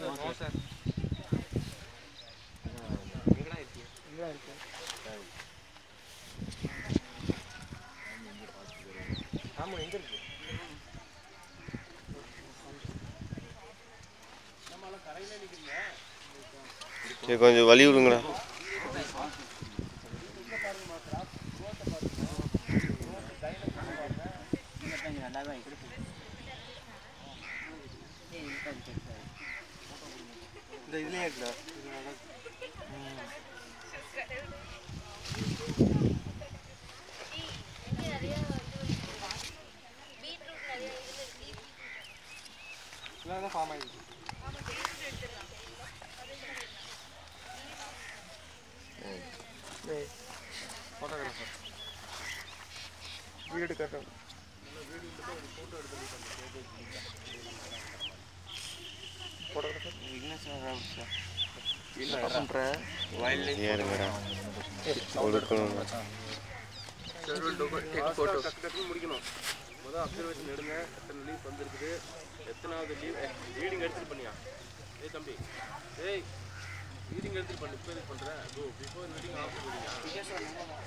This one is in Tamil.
நோ சார் எங்கடா இருக்கு எங்கடா இருக்கு ஆமா எங்க இருக்கு சரி கொஞ்சம் வழி விடுங்கடா இந்த இதுலயே இருக்குடா இது நல்லா இதெல்லாம் தான் ஃபார்ம் ஆயிடுச்சு ஃபோட்டோகிராஃபர் வீடு கட்டணும் என்ன பண்ற வைல்ட் லைஃப் ஏறுங்கடா கொடுக்கணும் டக்கு முடிக்கணும் முதல் அப்சர்வேஷன் எடுங்க எத்தனை லீவ் வந்திருக்குது எத்தனாவது லீவ் ரீடிங் எடுத்துட்டு பண்ணியா ஏய் தம்பி ஏய் ரீடிங் எடுத்துட்டு பண்ணு இப்போ எதுக்கு பண்ணுறேன் கோ பிஃபோர் மீட்டிங் ஆஃப் பண்ணியா